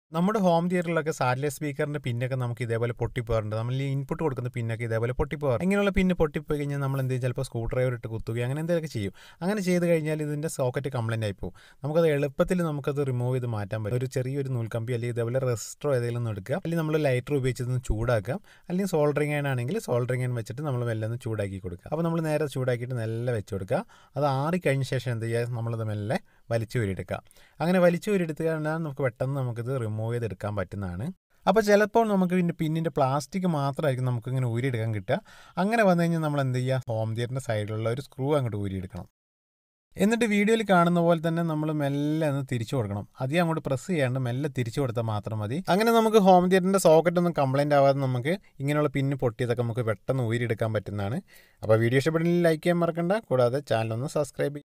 നമ്മുടെ home തിയേറ്ററിലൊക്കെ satellite സ്പീക്കറിന്റെ പിന്നൊക്കെ നമുക്ക് ഇതേപോലെ പൊട്ടിപ്പോകാറുണ്ട് നമ്മൾ ഈ ഇൻപുട്ട് കൊടുക്കുന്ന പിന്നൊക്കെ ഇതേപോലെ പൊട്ടിപ്പോകാറ് ഇങ്ങനെയുള്ള പിന്ന് പൊട്ടിപ്പോയി കഴിഞ്ഞാൽ നമ്മൾ എന്ത് ചെയ്യും ചിലപ്പോൾ സ്ക്രൂ ഡ്രൈവർ ഇട്ട് കുത്തുകയും അങ്ങനെ എന്തെങ്കിലുമൊക്കെ ചെയ്യും അങ്ങനെ ചെയ്ത് കഴിഞ്ഞാൽ ഇതിൻ്റെ സോക്കറ്റ് കംപ്ലൈൻ്റ് ആയി പോകും നമുക്കത് എളുപ്പത്തിൽ നമുക്കത് റിമൂവ് ചെയ്ത് മാറ്റാൻ പറ്റും ഒരു ചെറിയൊരു നൂൽക്കമ്പി അല്ലെങ്കിൽ ഇതേപോലെ റെസിസ്റ്ററോ ഏതെങ്കിലും ഒന്ന് എടുക്കുക അല്ലെങ്കിൽ നമ്മൾ ലൈറ്റർ ഉപയോഗിച്ചതൊന്ന് ചൂടാക്കാം അല്ലെങ്കിൽ സോൾഡറിങ് ആണെങ്കിൽ സോൾഡറിങ് ആൻ വെച്ചിട്ട് നമ്മൾ മെല്ലെ ഒന്ന് ചൂടാക്കി കൊടുക്കുക അപ്പോൾ നമ്മൾ നേരെ ചൂടാക്കിയിട്ട് നല്ല വെച്ച് കൊടുക്കുക അത് ആറിക്കഴിഞ്ഞ ശേഷം എന്ത് ചെയ്യുക നമ്മളത് മെല്ലെ വലിച്ചു ഊരിയെടുക്കുക അങ്ങനെ വലിച്ചു ഊരിയെടുത്ത് കഴിഞ്ഞാൽ നമുക്ക് പെട്ടെന്ന് നമുക്കിത് റിമൂവ് ചെയ്തെടുക്കാൻ പറ്റുന്നതാണ് അപ്പോൾ ചിലപ്പോൾ നമുക്ക് ഇതിൻ്റെ പിന്നിൻ്റെ പ്ലാസ്റ്റിക് മാത്രമായിരിക്കും നമുക്ക് ഇങ്ങനെ ഊരിയെടുക്കാൻ കിട്ടുക അങ്ങനെ വന്നു കഴിഞ്ഞാൽ നമ്മൾ എന്ത് ചെയ്യുക ഹോം തിയേറ്ററിൻ്റെ സൈഡിലുള്ള ഒരു സ്ക്രൂ അങ്ങോട്ട് ഊരിയെടുക്കണം എന്നിട്ട് വീഡിയോയിൽ കാണുന്ന പോലെ തന്നെ നമ്മൾ മെല്ലെ ഒന്ന് തിരിച്ചു കൊടുക്കണം അധികം അങ്ങോട്ട് പ്രസ് ചെയ്യാണ്ട് മെല്ലെ തിരിച്ചു കൊടുത്താൽ മാത്രം മതി അങ്ങനെ നമുക്ക് ഹോം തിയേറ്ററിൻ്റെ സോക്കറ്റ് ഒന്നും കംപ്ലൈൻ്റ് ആവാതെ നമുക്ക് ഇങ്ങനെയുള്ള പിന്ന് പൊട്ടിയതൊക്കെ നമുക്ക് പെട്ടെന്ന് ഊരിയെടുക്കാൻ പറ്റുന്നതാണ് അപ്പോൾ വീഡിയോ ഇഷ്ടപ്പെട്ടില്ലെങ്കിൽ ലൈക്ക് ചെയ്യാൻ മറക്കണ്ട കൂടാതെ ചാനൽ ഒന്ന് സബ്സ്ക്രൈബ്